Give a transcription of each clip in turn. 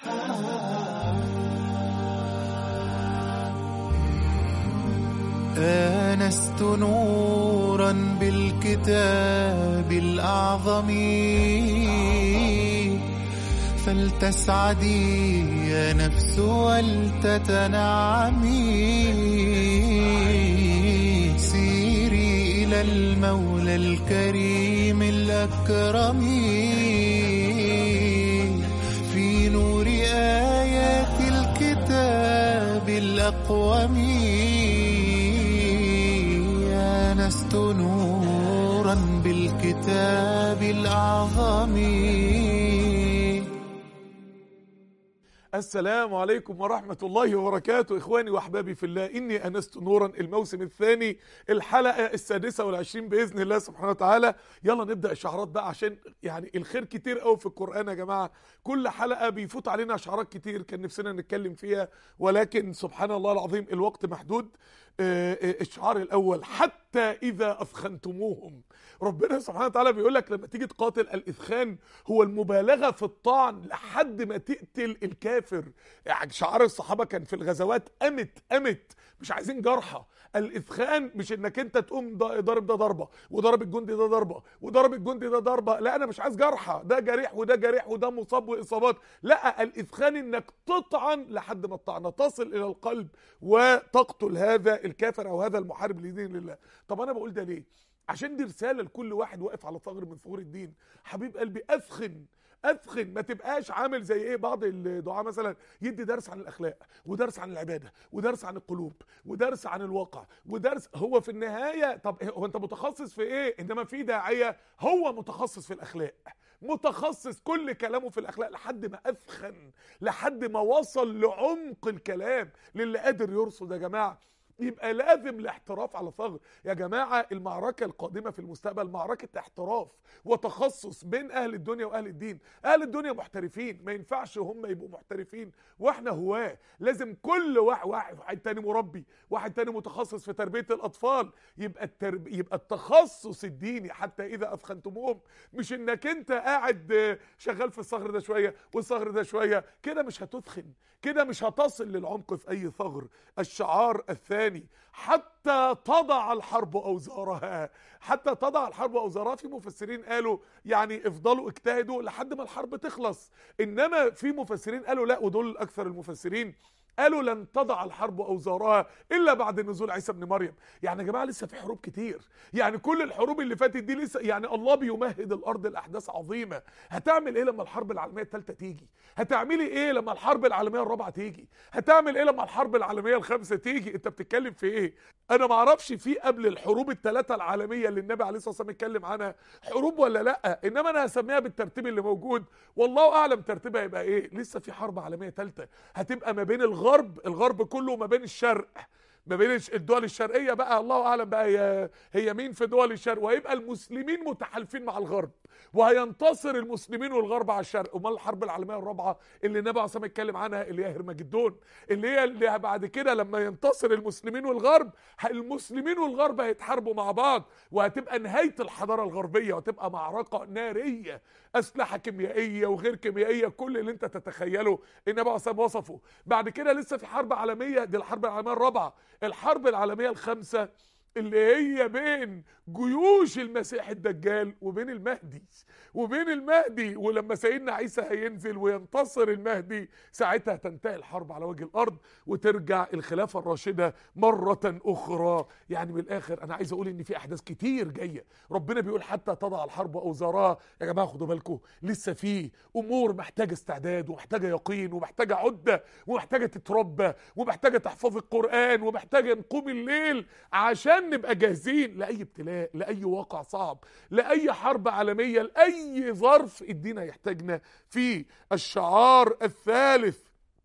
آنست نورا بالكتاب الأعظم فلتسعدي يا نفس ولتتنعمي سيري إلى المولى الكريم الأكرم في نور آيات الكتاب الأقوم آنست نورا بالكتاب الأعظم السلام عليكم ورحمة الله وبركاته إخواني وأحبابي في الله إني أنست نورا الموسم الثاني الحلقة السادسة والعشرين بإذن الله سبحانه وتعالى يلا نبدأ الشعارات بقى عشان يعني الخير كتير قوي في القرآن يا جماعة كل حلقة بيفوت علينا شعارات كتير كان نفسنا نتكلم فيها ولكن سبحان الله العظيم الوقت محدود آه، آه، الشعار الأول حتى إذا أثخنتموهم ربنا سبحانه وتعالى بيقول لك لما تيجي تقاتل الإثخان هو المبالغة في الطعن لحد ما تقتل الكافر يعني شعار الصحابة كان في الغزوات أمت أمت مش عايزين جرحى الإثخان مش إنك أنت تقوم ض- ضارب ده ضربة وضرب الجندي ده ضربة وضرب الجندي ده ضربة لا أنا مش عايز جرحى ده جريح وده جريح وده مصاب وإصابات لا الإثخان إنك تطعن لحد ما الطعنة تصل إلى القلب وتقتل هذا الكافر أو هذا المحارب لدين الله طب أنا بقول ده ليه عشان دي رسالة لكل واحد واقف على ثغر من ثغور الدين حبيب قلبي أثخن اثخن ما تبقاش عامل زي ايه بعض الدعاء مثلا يدي درس عن الاخلاق ودرس عن العباده ودرس عن القلوب ودرس عن الواقع ودرس هو في النهايه طب هو انت متخصص في ايه انما في داعيه هو متخصص في الاخلاق متخصص كل كلامه في الاخلاق لحد ما اثخن لحد ما وصل لعمق الكلام للي قادر يرصد يا جماعه يبقى لازم الاحتراف على ثغر يا جماعة المعركة القادمة في المستقبل معركة احتراف وتخصص بين أهل الدنيا وأهل الدين أهل الدنيا محترفين ما ينفعش هم يبقوا محترفين وإحنا هواه لازم كل واحد, واحد, واحد تاني مربي واحد تاني متخصص في تربية الأطفال يبقى الترب... يبقى التخصص الديني حتى إذا أثخنتموهم مش إنك أنت قاعد آه، شغال في الثغر ده شوية والثغر ده شوية كده مش هتثخن كده مش هتصل للعمق في أي ثغر الشعار الثاني حتى تضع الحرب أوزارها حتى تضع الحرب أوزارها في مفسرين قالوا يعني افضلوا اجتهدوا لحد ما الحرب تخلص إنما في مفسرين قالوا لا ودول أكثر المفسرين قالوا لن تضع الحرب اوزارها الا بعد نزول عيسى ابن مريم يعني يا جماعه لسه في حروب كتير يعني كل الحروب اللي فاتت دي لسه يعني الله بيمهد الارض لاحداث عظيمه هتعمل ايه لما الحرب العالميه الثالثه تيجي هتعملي ايه لما الحرب العالميه الرابعه تيجي هتعمل ايه لما الحرب العالميه الخامسه تيجي انت بتتكلم في ايه انا ما اعرفش في قبل الحروب الثلاثه العالميه اللي النبي عليه الصلاه والسلام اتكلم عنها حروب ولا لا انما انا هسميها بالترتيب اللي موجود والله اعلم ترتيبها هيبقى ايه لسه في حرب عالميه ثالثه هتبقى ما بين الغرب الغرب كله وما بين الشرق ما بين الش- الدول الشرقيه بقى الله اعلم بقى هي هي مين في دول الشرق وهيبقى المسلمين متحالفين مع الغرب وهينتصر المسلمين والغرب على الشرق امال الحرب العالميه الرابعه اللي النبي عليه الصلاه والسلام اتكلم عنها اللي هي هرمجدون اللي هي اللي بعد كده لما ينتصر المسلمين والغرب ه- المسلمين والغرب هيتحاربوا مع بعض وهتبقى نهايه الحضاره الغربيه وهتبقى معركه ناريه اسلحه كيميائيه وغير كيميائيه كل اللي انت تتخيله النبي عليه الصلاه والسلام وصفه بعد كده لسه في حرب عالميه دي الحرب العالميه الرابعه الحرب العالميه الخامسه اللي هي بين جيوش المسيح الدجال وبين المهدي وبين المهدي ولما سيدنا عيسى هينزل وينتصر المهدي ساعتها تنتهي الحرب على وجه الارض وترجع الخلافه الراشده مره اخرى يعني من الاخر انا عايز اقول ان في احداث كتير جايه ربنا بيقول حتى تضع الحرب اوزارها يا جماعه خدوا بالكم لسه في امور محتاجه استعداد ومحتاجه يقين ومحتاجه عده ومحتاجه تتربى ومحتاجه تحفظ القران ومحتاجه نقوم الليل عشان نبقى جاهزين لاي ابتلاء لاي واقع صعب لاي حرب عالميه لاي ظرف الدين هيحتاجنا فيه الشعار الثالث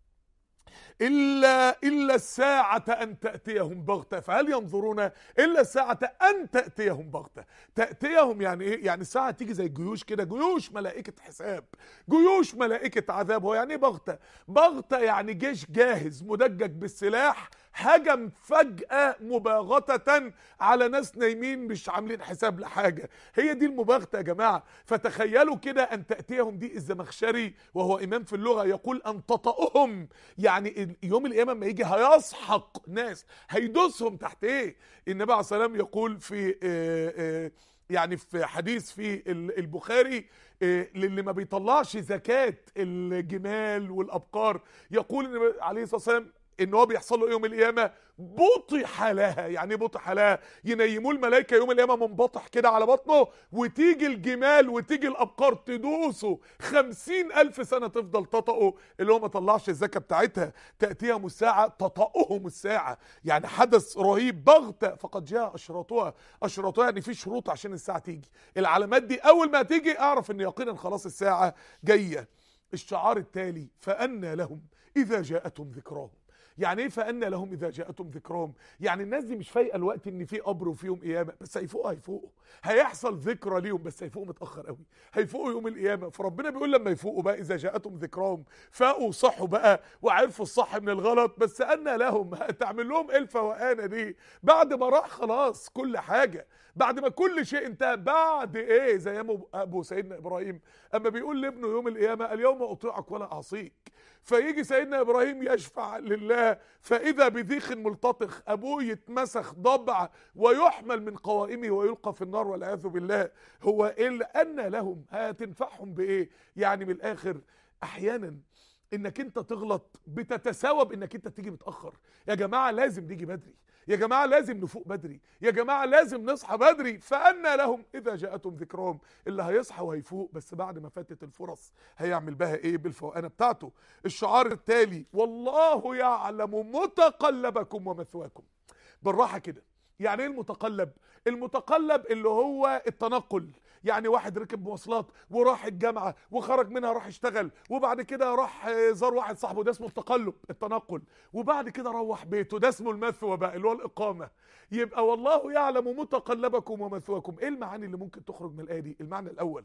إلا إلا الساعة أن تأتيهم بغتة فهل ينظرون إلا الساعة أن تأتيهم بغتة تأتيهم يعني إيه؟ يعني الساعة تيجي زي الجيوش كده جيوش ملائكة حساب جيوش ملائكة عذاب هو يعني إيه بغتة؟ بغتة يعني جيش جاهز مدجج بالسلاح هجم فجأة مباغتة على ناس نايمين مش عاملين حساب لحاجة هي دي المباغتة يا جماعة فتخيلوا كده أن تأتيهم دي الزمخشري وهو إمام في اللغة يقول أن تطأهم يعني يوم القيامة ما يجي هيسحق ناس هيدوسهم تحت إيه النبي عليه الصلاة والسلام يقول في آه، آه، يعني في حديث في ال- البخاري إيه، للي ما بيطلعش زكاة الجمال والأبقار يقول النبي عليه الصلاة والسلام ان هو بيحصل له يوم القيامه بطح لها يعني ايه بطح لها ينيموه الملائكه يوم القيامه منبطح كده على بطنه وتيجي الجمال وتيجي الابقار تدوسه خمسين الف سنه تفضل تطأه اللي هو ما طلعش الزكاه بتاعتها تاتيهم الساعه تطأهم الساعه يعني حدث رهيب بغته فقد جاء اشراطها اشراطها يعني في شروط عشان الساعه تيجي العلامات دي اول ما تيجي اعرف ان يقينا خلاص الساعه جايه الشعار التالي فأنى لهم إذا جاءتهم ذكراهم يعني ايه فأنى لهم إذا جاءتهم ذكراهم يعني الناس دي مش فايقة الوقت إن في قبر وفيهم قيامة بس هيفوقوا هيفوقوا هيحصل ذكرى ليهم بس هيفوقوا متأخر قوي هيفوقوا يوم القيامة فربنا بيقول لما يفوقوا بقى إذا جاءتهم ذكراهم فاقوا صحوا بقى وعرفوا الصح من الغلط بس أنى لهم هتعمل لهم إيه الفوقانة دي بعد ما راح خلاص كل حاجة بعد ما كل شيء انتهى بعد ايه زي ما ابو سيدنا ابراهيم اما بيقول لابنه يوم القيامه اليوم اطيعك ولا اعصيك فيجي سيدنا ابراهيم يشفع لله فاذا بذيخ ملتطخ ابوه يتمسخ ضبع ويحمل من قوائمه ويلقى في النار والعياذ بالله هو ايه ان لهم هتنفعهم بايه يعني من الاخر احيانا انك انت تغلط بتتساوى بانك انت تيجي متاخر يا جماعه لازم نيجي بدري يا جماعه لازم نفوق بدري يا جماعه لازم نصحى بدري فأنا لهم اذا جاءتهم ذكرهم اللي هيصحى وهيفوق بس بعد ما فاتت الفرص هيعمل بها ايه بالفوقانه بتاعته الشعار التالي والله يعلم متقلبكم ومثواكم بالراحه كده يعني ايه المتقلب المتقلب اللي هو التنقل يعني واحد ركب مواصلات وراح الجامعه وخرج منها راح اشتغل وبعد كده راح آه، زار واحد صاحبه ده اسمه التقلب التنقل وبعد كده روح بيته ده اسمه المثوى بقى اللي هو الاقامه يبقى والله يعلم متقلبكم ومثواكم ايه المعاني اللي ممكن تخرج من الايه دي المعنى الاول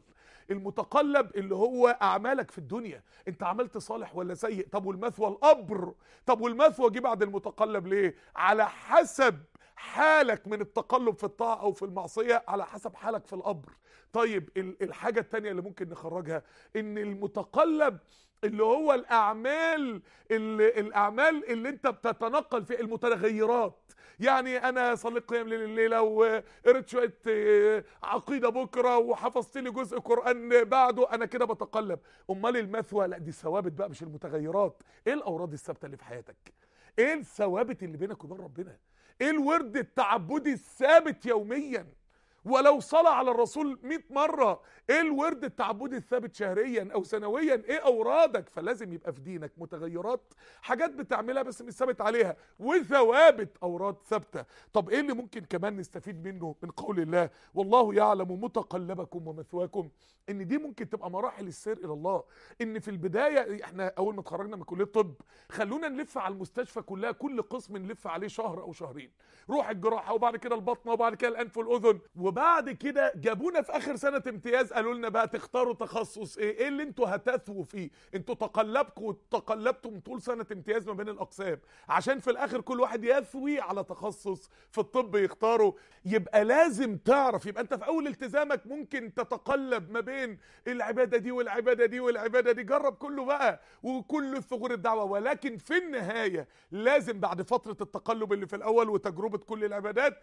المتقلب اللي هو اعمالك في الدنيا انت عملت صالح ولا سيء طب والمثوى القبر طب والمثوى جه بعد المتقلب ليه على حسب حالك من التقلب في الطاعة أو في المعصية على حسب حالك في القبر طيب ال- الحاجة التانية اللي ممكن نخرجها إن المتقلب اللي هو الأعمال اللي الأعمال اللي أنت بتتنقل في المتغيرات يعني أنا صليت قيام ليل الليلة وقريت شوية آه، عقيدة بكرة وحفظت لي جزء قرآن بعده أنا كده بتقلب أمال المثوى لا دي ثوابت بقى مش المتغيرات إيه الأوراد الثابتة اللي في حياتك إيه الثوابت اللي بينك وبين ربنا ايه الورد التعبدي الثابت يوميا ولو صلى على الرسول 100 مرة ايه الورد التعبدي الثابت شهريا او سنويا ايه اورادك فلازم يبقى في دينك متغيرات حاجات بتعملها بس مش ثابت عليها وثوابت اوراد ثابته طب ايه اللي ممكن كمان نستفيد منه من قول الله والله يعلم متقلبكم ومثواكم ان دي ممكن تبقى مراحل السير الى الله ان في البدايه احنا اول ما اتخرجنا من كليه الطب خلونا نلف على المستشفى كلها كل قسم نلف عليه شهر او شهرين روح الجراحه وبعد كده البطنه وبعد كده الانف والاذن وبعد كده جابونا في اخر سنه امتياز قالوا لنا بقى تختاروا تخصص ايه ايه اللي انتوا هتثووا فيه انتوا تقلبكم وتقلبتم طول سنه امتياز ما بين الاقسام عشان في الاخر كل واحد يثوي على تخصص في الطب يختاره يبقى لازم تعرف يبقى انت في اول التزامك ممكن تتقلب ما بين العباده دي والعباده دي والعباده دي جرب كله بقى وكل ثغور الدعوه ولكن في النهايه لازم بعد فتره التقلب اللي في الاول وتجربه كل العبادات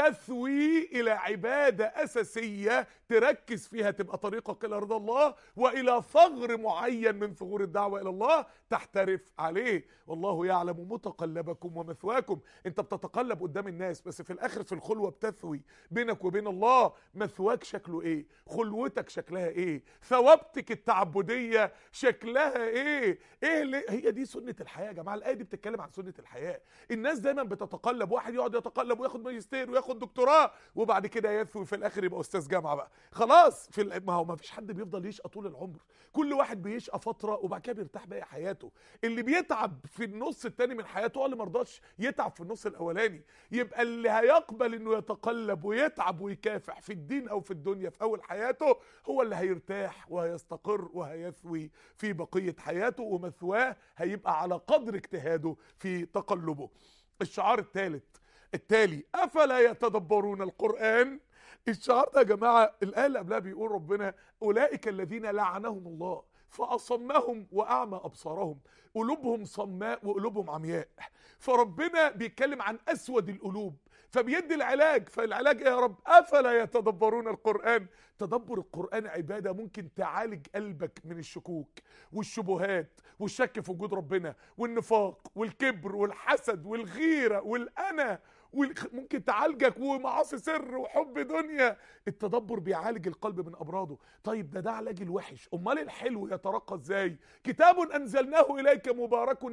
تثوي الى عباده اساسيه تركز فيها تبقى طريقك الى رضا الله والى ثغر معين من ثغور الدعوه الى الله تحترف عليه والله يعلم متقلبكم ومثواكم انت بتتقلب قدام الناس بس في الاخر في الخلوه بتثوي بينك وبين الله مثواك شكله ايه خلوتك شكلها ايه ثوابتك التعبديه شكلها ايه ايه اللي هي دي سنه الحياه يا جماعه الايه دي بتتكلم عن سنه الحياه الناس دايما بتتقلب واحد يقعد يتقلب وياخد ماجستير وياخد دكتوراه وبعد كده يثوي في الاخر يبقى استاذ جامعه بقى خلاص في ال- ما هو ما فيش حد بيفضل يشقى طول العمر كل واحد بيشقى فتره وبعد كده بيرتاح باقي حياته اللي بيتعب في النص التاني من حياته هو اللي مرضاش يتعب في النص الاولاني يبقى اللي هيقبل انه يتقلب ويتعب ويكافح في الدين او في الدنيا في اول حياته هو اللي هيرتاح وهيستقر وهيثوي في بقيه حياته ومثواه هيبقى على قدر اجتهاده في تقلبه الشعار الثالث التالي افلا يتدبرون القران الشعار ده يا جماعه الايه اللي قبلها بيقول ربنا اولئك الذين لعنهم الله فاصمهم واعمى ابصارهم قلوبهم صماء وقلوبهم عمياء فربنا بيتكلم عن اسود القلوب فبيدي العلاج فالعلاج ايه يا رب افلا يتدبرون القران تدبر القران عباده ممكن تعالج قلبك من الشكوك والشبهات والشك في وجود ربنا والنفاق والكبر والحسد والغيره والانا والخ- ممكن تعالجك ومعاصي سر وحب دنيا التدبر بيعالج القلب من امراضه طيب ده ده علاج الوحش امال الحلو يترقى ازاي كتاب انزلناه اليك مبارك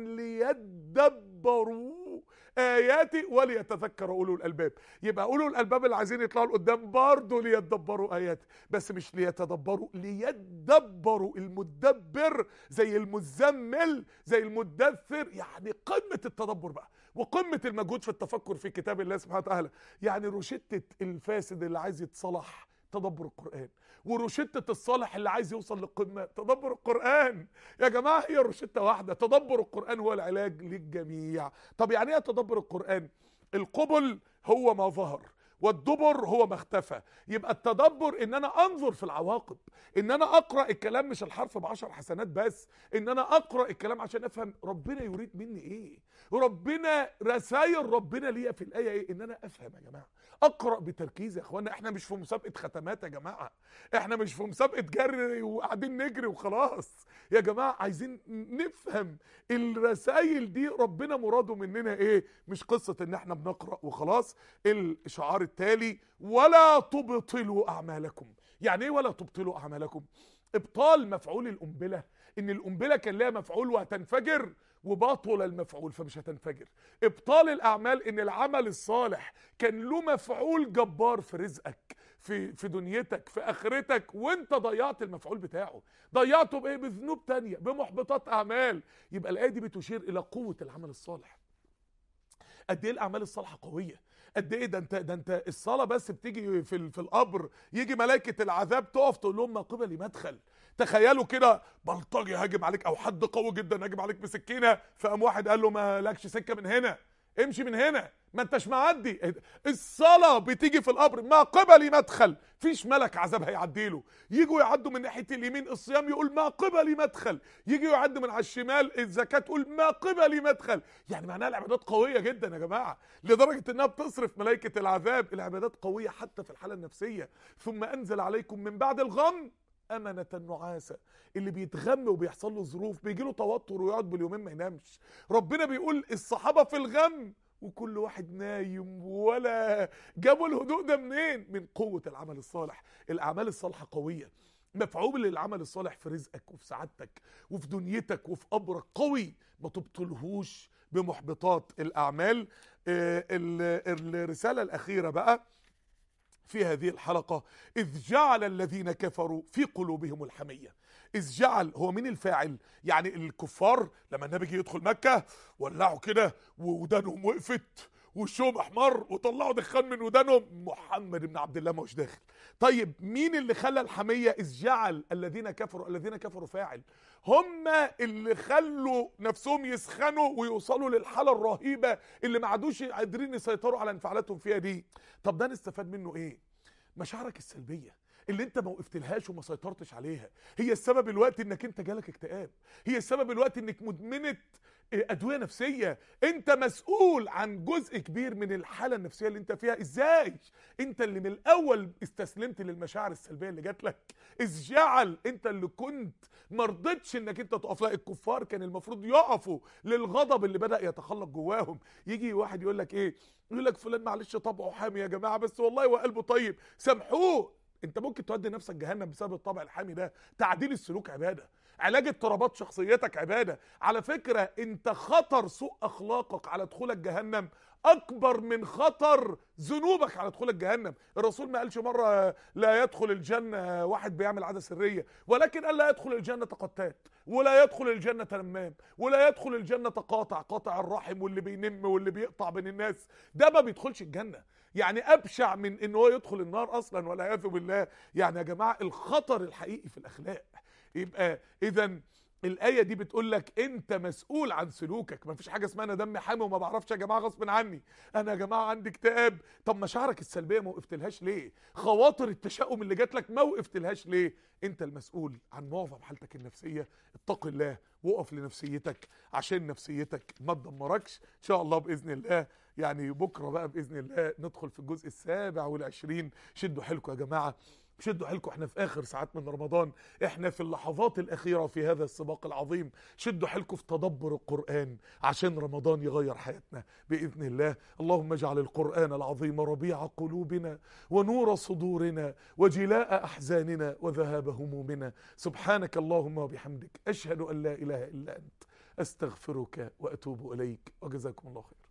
ليدبروا اياتي وليتذكر اولو الالباب يبقى اولو الالباب اللي عايزين يطلعوا لقدام برضه ليدبروا اياتي بس مش ليتدبروا ليدبروا المدبر زي المزمل زي المدثر يعني قمه التدبر بقى وقمه المجهود في التفكر في كتاب الله سبحانه وتعالى يعني روشته الفاسد اللي عايز يتصلح تدبر القرآن وروشتة الصالح اللي عايز يوصل للقمة تدبر القرآن يا جماعة هي روشتة واحدة تدبر القرآن هو العلاج للجميع طب يعني ايه تدبر القرآن القبل هو ما ظهر والدبر هو ما اختفى يبقى التدبر ان انا انظر في العواقب ان انا اقرا الكلام مش الحرف بعشر حسنات بس ان انا اقرا الكلام عشان افهم ربنا يريد مني ايه ربنا رسائل ربنا ليا في الايه ايه ان انا افهم يا جماعه اقرا بتركيز يا اخوانا احنا مش في مسابقه ختمات يا جماعه احنا مش في مسابقه جري وقاعدين نجري وخلاص يا جماعه عايزين نفهم الرسائل دي ربنا مراده مننا ايه مش قصه ان احنا بنقرا وخلاص الشعار التالي ولا تبطلوا اعمالكم يعني ايه ولا تبطلوا اعمالكم ابطال مفعول القنبله ان القنبله كان لها مفعول وهتنفجر وباطل المفعول فمش هتنفجر ابطال الاعمال ان العمل الصالح كان له مفعول جبار في رزقك في في دنيتك في اخرتك وانت ضيعت المفعول بتاعه ضيعته بايه بذنوب تانية بمحبطات اعمال يبقى الايه دي بتشير الى قوه العمل الصالح قد ايه الاعمال الصالحه قويه قد ايه ده انت ده انت الصلاه بس بتيجي في ال- في القبر يجي ملائكه العذاب تقف تقول لهم ما قبلي مدخل تخيلوا كده بلطجي هاجم عليك او حد قوي جدا هاجم عليك بسكينه فقام واحد قال له ما لكش سكه من هنا امشي من هنا ما انتش معدي إيه ده؟ الصلاه بتيجي في القبر ما قبلي مدخل فيش ملك عذاب هيعديله يجوا يعدوا من ناحيه اليمين الصيام يقول ما قبلي مدخل يجي يعدوا من على الشمال الزكاه تقول ما قبلي مدخل يعني معناها العبادات قويه جدا يا جماعه لدرجه انها بتصرف ملائكه العذاب العبادات قويه حتى في الحاله النفسيه ثم انزل عليكم من بعد الغم أمنة نعاسة اللي بيتغم وبيحصل له ظروف بيجي له توتر ويقعد باليومين ما ينامش ربنا بيقول الصحابة في الغم وكل واحد نايم ولا جابوا الهدوء ده منين من قوة العمل الصالح الأعمال الصالحة قوية مفعول للعمل الصالح في رزقك وفي سعادتك وفي دنيتك وفي قبرك قوي ما تبطلهوش بمحبطات الأعمال آه، ال- الرسالة الأخيرة بقى في هذه الحلقة إذ جعل الذين كفروا في قلوبهم الحمية إذ جعل هو مين الفاعل يعني الكفار لما النبي جه يدخل مكة ولعوا كده وودانهم وقفت وشهم احمر وطلعوا دخان من ودانهم محمد بن عبد الله مش داخل طيب مين اللي خلى الحمية إذ جعل الذين كفروا الذين كفروا فاعل هم اللي خلوا نفسهم يسخنوا ويوصلوا للحالة الرهيبة اللي ما عادوش قادرين يسيطروا على انفعالاتهم فيها دي طب ده نستفاد منه ايه مشاعرك السلبيه اللي انت ما وقفتلهاش وما سيطرتش عليها هي السبب الوقت انك انت جالك اكتئاب هي السبب الوقت انك مدمنه اه، ادويه نفسيه انت مسؤول عن جزء كبير من الحاله النفسيه اللي انت فيها ازاي انت اللي من الاول استسلمت للمشاعر السلبيه اللي جات لك اذ جعل انت اللي كنت ما رضيتش انك انت تقف لا الكفار كان المفروض يقفوا للغضب اللي بدا يتخلق جواهم يجي واحد يقول لك ايه يقول لك فلان معلش طبعه حامي يا جماعه بس والله هو قلبه طيب سامحوه انت ممكن تودي نفسك جهنم بسبب الطبع الحامي ده تعديل السلوك عباده علاج اضطرابات شخصيتك عباده على فكره انت خطر سوء اخلاقك على دخولك جهنم اكبر من خطر ذنوبك على دخولك جهنم الرسول ما قالش مره لا يدخل الجنه واحد بيعمل عاده سريه ولكن قال لا يدخل الجنه قتات ولا يدخل الجنه نمام ولا يدخل الجنه قاطع قاطع الرحم واللي بينم واللي بيقطع بين الناس ده ما بيدخلش الجنه يعني ابشع من ان هو يدخل النار اصلا والعياذ بالله يعني يا جماعه الخطر الحقيقي في الاخلاق يبقى اذا الآية دي بتقول لك أنت مسؤول عن سلوكك ما فيش حاجة اسمها أنا دمي حامي وما بعرفش يا جماعة غصب عني أنا يا جماعة عندي اكتئاب طب مشاعرك السلبية ما وقفتلهاش ليه خواطر التشاؤم اللي جات لك ما وقفتلهاش ليه أنت المسؤول عن معظم حالتك النفسية اتق الله وقف لنفسيتك عشان نفسيتك ما تدمركش إن شاء الله بإذن الله يعني بكرة بقى بإذن الله ندخل في الجزء السابع والعشرين شدوا حيلكم يا جماعة شدوا حيلكم احنا في اخر ساعات من رمضان احنا في اللحظات الاخيره في هذا السباق العظيم شدوا حيلكم في تدبر القران عشان رمضان يغير حياتنا باذن الله اللهم اجعل القران العظيم ربيع قلوبنا ونور صدورنا وجلاء احزاننا وذهاب همومنا سبحانك اللهم وبحمدك اشهد ان لا اله الا انت استغفرك واتوب اليك وجزاكم الله خير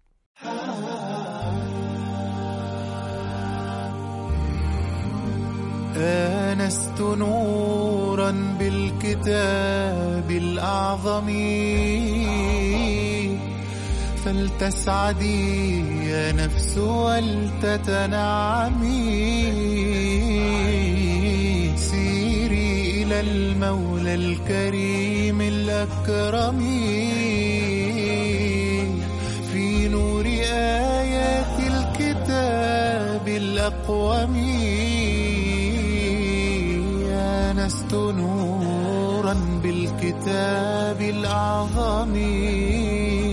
آنست نورا بالكتاب الأعظم فلتسعدي يا نفس ولتتنعمي سيري إلى المولى الكريم الأكرم في نور آيات الكتاب الأقوم آنست نورا بالكتاب الأعظم